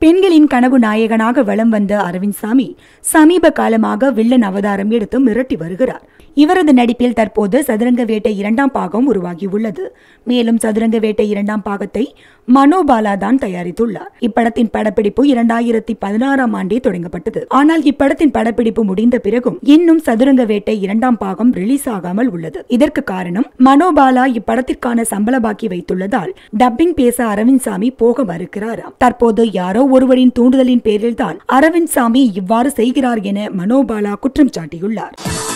பெண்களின் கனவு நாயகனாக வலம் வந்த அரவிந்த் சாமி சமீப காலமாக வில்லன் அவதாரம் எடுத்து மிரட்டி வருகிறார் இவரது நடிப்பில் தற்போது சதுரங்க வேட்டை இரண்டாம் பாகம் உருவாகியுள்ளது மேலும் சதுரங்க வேட்டை இரண்டாம் பாகத்தை மனோபாலா தான் தயாரித்துள்ளார் இப்படத்தின் படப்பிடிப்பு இரண்டாயிரத்தி பதினாறாம் ஆண்டே தொடங்கப்பட்டது ஆனால் இப்படத்தின் படப்பிடிப்பு முடிந்த பிறகும் இன்னும் சதுரங்க வேட்டை இரண்டாம் பாகம் ரிலீஸ் ஆகாமல் உள்ளது இதற்கு காரணம் மனோபாலா இப்படத்திற்கான சம்பள பாக்கி வைத்துள்ளதால் டப்பிங் பேச அரவிந்த் சாமி போக மறுக்கிறாராம் தற்போது யாரோ ஒருவரின் தூண்டுதலின் பேரில்தான் அரவிந்த் சாமி இவ்வாறு செய்கிறார் என மனோபாலா குற்றம் சாட்டியுள்ளார்